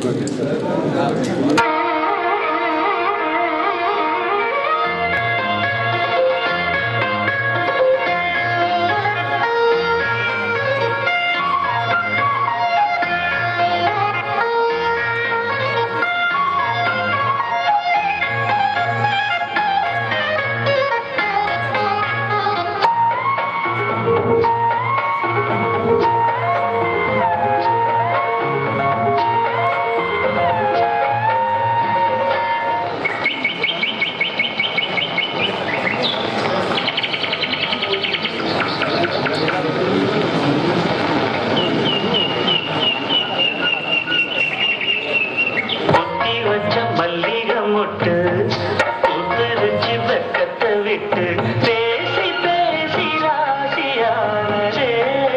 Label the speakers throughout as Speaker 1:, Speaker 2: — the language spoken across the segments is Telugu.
Speaker 1: பொத்தி வச்ச மல்லிகை மொட்டு புத்தரிச்சு வெக்கத்தை விட்டு பேசி பேசி ராசியானதே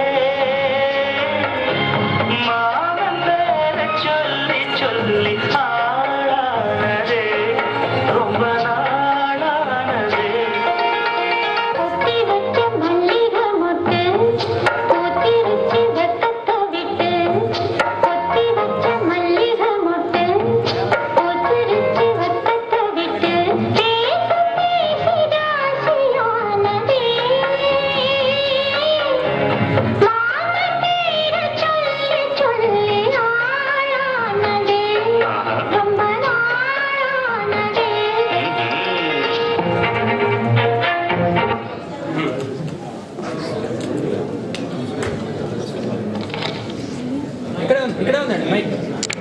Speaker 1: மாமன் பேர சொல்லி சொல்லி ஆளானதே ரொம்ப நாளானதே
Speaker 2: பொத்தி வச்ச மல்லிகை மொட்டு பூத்திருச்சு வெக்கத்தை விட்டு பொத்தி வச்ச மல்லிகை மொட்டு பூத்திருச்சு வெக்கத்தை விட்டு பேச பேசி ராசியானதே மாமன் பேர சொல்லி சொல்லி ஆளானதே ரொம்ப நாளானதே
Speaker 3: ఇక్కడే ఉంది ఇక్కడే ఉందండి మైక్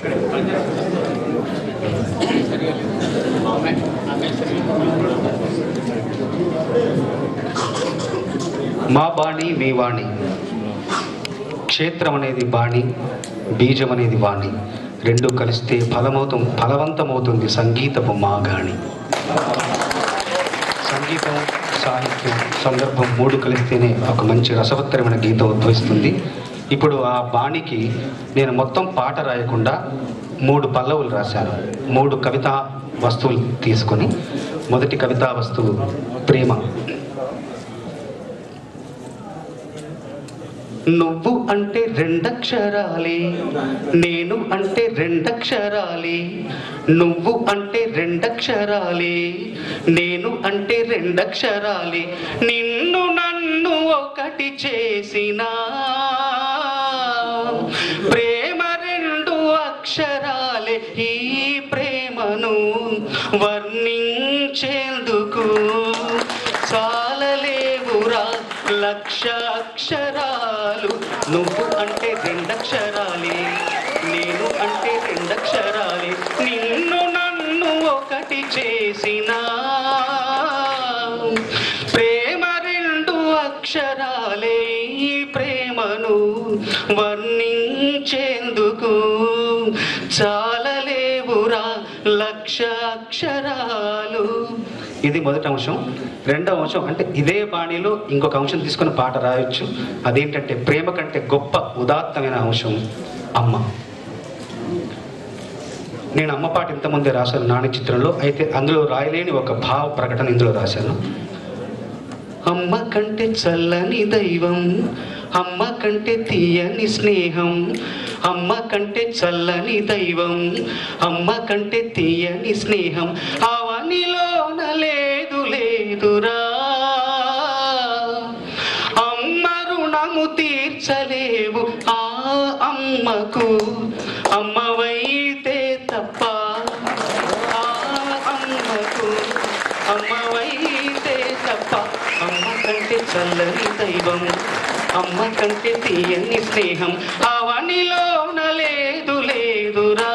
Speaker 4: మా బాణి మీ వాణి క్షేత్రం అనేది బాణి బీజం అనేది వాణి రెండు కలిస్తే ఫలమవుతం ఫలవంతమవుతుంది సంగీతపు మాగాణి సంగీతం సాహిత్యం సందర్భం మూడు కలిస్తేనే ఒక మంచి రసవత్తరమైన గీతం ఉద్భవిస్తుంది ఇప్పుడు ఆ బాణికి నేను మొత్తం పాట రాయకుండా మూడు పల్లవులు రాశాను మూడు కవితా వస్తువులు తీసుకొని మొదటి కవితా వస్తువు ప్రేమ నువ్వు అంటే రెండక్షరాలే నేను అంటే రెండక్షరాలే నువ్వు అంటే రెండక్షరాలే నేను అంటే రెండక్షరాలే నిన్ను నన్ను ఒకటి చేసిన ప్రేమ రెండు అక్షరాలే ఈ ప్రేమను వర్ణించేందుకు చాలలేవురా లక్ష అక్షరాలు నువ్వు అంటే రెండక్షరాలే నేను అంటే రెండక్షరాలే నిన్ను నన్ను ఒకటి చేసిన ప్రేమ రెండు అక్షరాలే ఈ ప్రేమను వర్ణించేందుకు చాలలేవురా లక్ష అక్షరాలు ఇది మొదటి అంశం రెండవ అంశం అంటే ఇదే బాణిలో ఇంకొక అంశం తీసుకొని పాట రాయొచ్చు అదేంటంటే ప్రేమ కంటే గొప్ప ఉదాత్తమైన అంశం అమ్మ నేను అమ్మ పాట ఇంతకుముందే రాశాను నాని చిత్రంలో అయితే అందులో రాయలేని ఒక భావ ప్రకటన ఇందులో రాశాను అమ్మ కంటే చల్లని దైవం అమ్మ కంటే తీయని స్నేహం అమ్మ కంటే చల్లని దైవం అమ్మ కంటే తీయని స్నేహం అవనిలోన లేదు లేదురా అమ్మ రుణము తీర్చలేవు ఆ అమ్మకు అమ్మవైతే తప్ప ఆ అమ్మకు అమ్మవైతే తప్ప అమ్మ కంటే చల్లని దైవం అమ్మ కంటే తీయని స్నేహం అవనిలోన లేదు లేదురా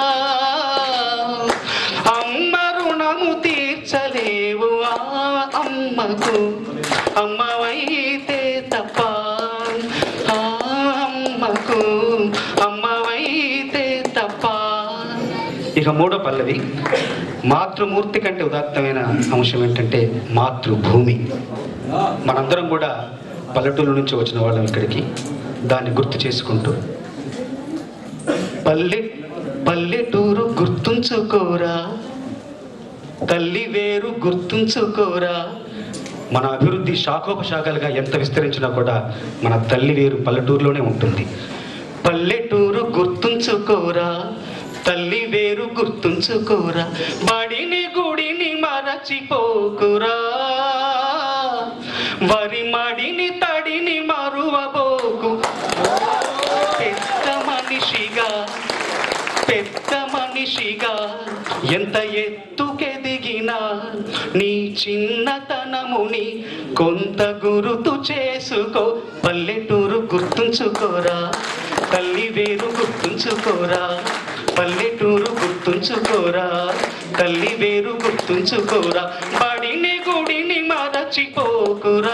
Speaker 4: అమ్మ రుణము తీర్చలేవు ఆ అమ్మకు అమ్మవైతే తప్ప ఆ అమ్మకు అమ్మవైతే తప్ప ఇక మూడో పల్లవి మాతృమూర్తి కంటే ఉదాత్తమైన అంశం ఏంటంటే మాతృభూమి మనందరం కూడా పల్లెటూరు నుంచి వచ్చిన వాళ్ళం ఇక్కడికి దాన్ని గుర్తు చేసుకుంటూ పల్లె పల్లెటూరు గుర్తుంచుకోరా తల్లి వేరు గుర్తుంచుకోరా మన అభివృద్ధి శాఖోపశాఖలుగా ఎంత విస్తరించినా కూడా మన తల్లి వేరు పల్లెటూరులోనే ఉంటుంది పల్లెటూరు గుర్తుంచుకోరా తల్లి వేరు గుర్తుంచుకోరా బడిని గుడిని మరచిపోకురా వరి మడిని తడిని మరువబోకు పెద్ద మనిషిగా పెద్ద మనిషిగా ఎంత ఎత్తుకెదిగినా నీ చిన్నతనముని కొంత గురుతు చేసుకో పల్లెటూరు గుర్తుంచుకోరా తల్లి వేరు గుర్తుంచుకోరా పల్లెటూరు గుర్తుంచుకోరా తల్లి వేరు గుర్తుంచుకోరా బడిని గుడిని మరచిపోకురా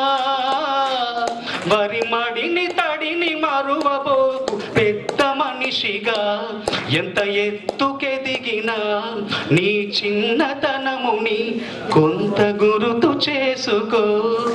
Speaker 4: వరి మడిని తడిని మరువబోకు పెద్ద మనిషిగా ఎంత ఎత్తుకెదిగినా నీ చిన్నతనముని కొంత గురుతు చేసుకో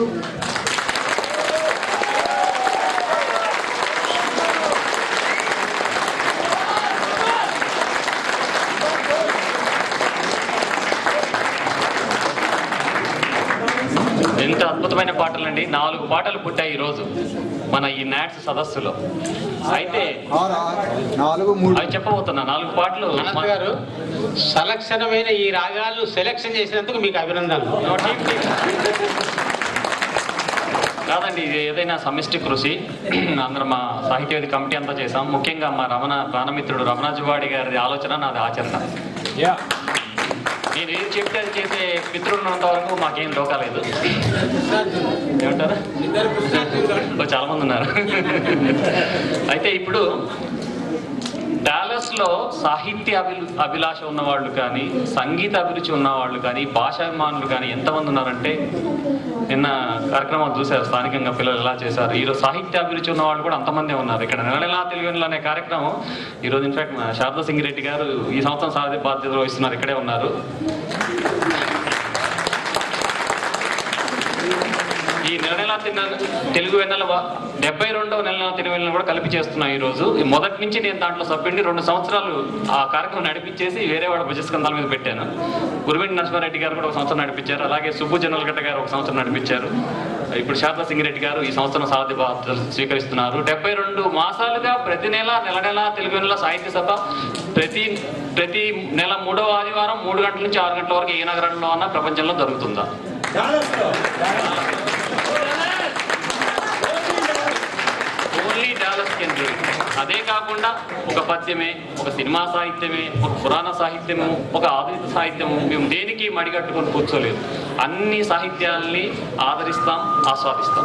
Speaker 5: ఎంత అద్భుతమైన పాటలండి నాలుగు పాటలు పుట్టాయి ఈరోజు మన ఈ నాట్స్ సదస్సులో అయితే
Speaker 6: నాలుగు మూడు
Speaker 5: అవి చెప్పబోతున్నా నాలుగు పాటలు
Speaker 7: అనంత్ గారు సలక్షణమైన ఈ రాగాలు సెలెక్షన్ చేసినందుకు మీకు అభినందనలు
Speaker 5: నో టీమ్ టీమ్. కాదండి ఇది ఏదైనా సమిష్టి కృషి అందరం మా సాహిత్యవేది కమిటీ అంతా చేసాం ముఖ్యంగా మా రమణ ప్రాణమిత్రుడు రమణాజువాడి గారి ఆలోచన నాది ఆచరణ
Speaker 3: యా
Speaker 5: నేను ఏం చెప్తే అది చేసే మిత్రుడు ఉన్నంత వరకు మాకేం డోకాలేదు ఏమంటారు ఓ, చాలా మంది ఉన్నారు అయితే ఇప్పుడు డాలస్ లో సాహిత్య అభి అభిలాష ఉన్నవాళ్ళు కానీ సంగీత అభిరుచి ఉన్నవాళ్ళు కానీ భాషాభిమానులు కానీ ఎంతమంది ఉన్నారంటే నిన్న కార్యక్రమాలు చూశారు స్థానికంగా పిల్లలు ఎలా చేశారు ఈరోజు సాహిత్య అభిరుచి ఉన్న వాళ్ళు కూడా అంతమందే ఉన్నారు ఇక్కడ నెలనెలా తెలుగు అనే కార్యక్రమం ఈరోజు ఇన్ఫాక్ట్ మా శారదా సింగిరెడ్డి గారు ఈ సంవత్సరం సారథి బాధ్యతలు వహిస్తున్నారు ఇక్కడే ఉన్నారు ఈ నెల నెల తిన్న తెలుగు వెన్నెల వా- డెబ్బై రెండవ నెల నెల తెలుగు వెన్నెల కూడా కలిపి చేస్తున్నాం ఈ రోజు ఈ మొదటి నుంచి నేను దాంట్లో సభ్యుడిని రెండు సంవత్సరాలు ఆ కార్యక్రమం నడిపించేసి వేరే వాడు భుజస్కంధాల మీద పెట్టాను గురువెండి నరసింహారెడ్డి గారు కూడా ఒక సంవత్సరం నడిపించారు అలాగే సుబ్బు జనల్గడ్డ గారు ఒక సంవత్సరం నడిపించారు ఇప్పుడు శారదా సింగిరెడ్డి గారు ఈ సంవత్సరం సారథి బాధ్యతలు స్వీకరిస్తున్నారు డెబ్బై రెండు మాసాలుగా ప్రతి నెల నెల నెల తెలుగు నెల సాహిత్య సభ ప్రతి ప్రతి నెల మూడవ ఆదివారం మూడు గంటల నుంచి ఆరు గంటల వరకు ఏ నగరంలో అన్నా ప్రపంచంలో జరుగుతుందా only dollars can do it. అదే కాకుండా ఒక పద్యమే ఒక సినిమా సాహిత్యమే ఒక పురాణ సాహిత్యము ఒక ఆధునిక సాహిత్యము మేము దేనికి మడిగట్టుకొని కూర్చోలేదు అన్ని సాహిత్యాల్ని ఆదరిస్తాం ఆస్వాదిస్తాం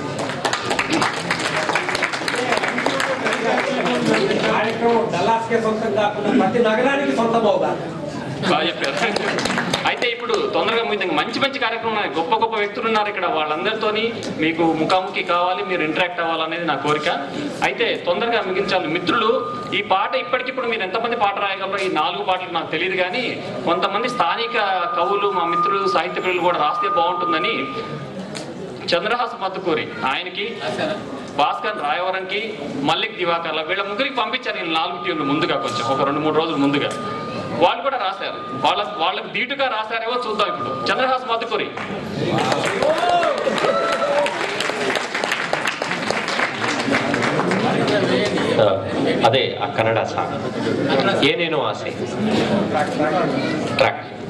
Speaker 3: కార్యక్రమం డల్లాస్కే సొంతం కాకుండా ప్రతి నగరానికి సొంతం అవుతారు
Speaker 5: బాగా చెప్పారు అయితే ఇప్పుడు తొందరగా మీ దగ్గర మంచి మంచి కార్యక్రమం ఉన్నాయి గొప్ప గొప్ప వ్యక్తులు ఉన్నారు ఇక్కడ వాళ్ళందరితోని మీకు ముఖాముఖి కావాలి మీరు ఇంటరాక్ట్ అవ్వాలనేది నా కోరిక అయితే తొందరగా మిగించాలి మిత్రులు ఈ పాట ఇప్పటికిప్పుడు మీరు ఎంతమంది పాట రాయగలరో ఈ నాలుగు పాటలు నాకు తెలియదు కానీ కొంతమంది స్థానిక కవులు మా మిత్రులు సాహిత్య ప్రియులు కూడా రాస్తే బాగుంటుందని చంద్రహాస్ మత్తుకూరి ఆయనకి భాస్కర్ రాయవరంకి మల్లిక్ దివాకర్ల వీళ్ళ ముగ్గురికి పంపించాను నేను నాలుగు ట్యూన్లు ముందుగా కొంచెం ఒక రెండు మూడు రోజులు ముందుగా వాళ్ళు కూడా రాశారు వాళ్ళ వాళ్ళకి ధీటుగా రాశారేమో చూద్దాం ఇప్పుడు చంద్రహాస్ మధుకూరి
Speaker 8: ಆ, ಅದೇ ಆ ಕನ್ನಡ ಸಾಂಗ್ ಏನೇನೋ ಆಸೆ ಟ್ರ್ಯಾಕ್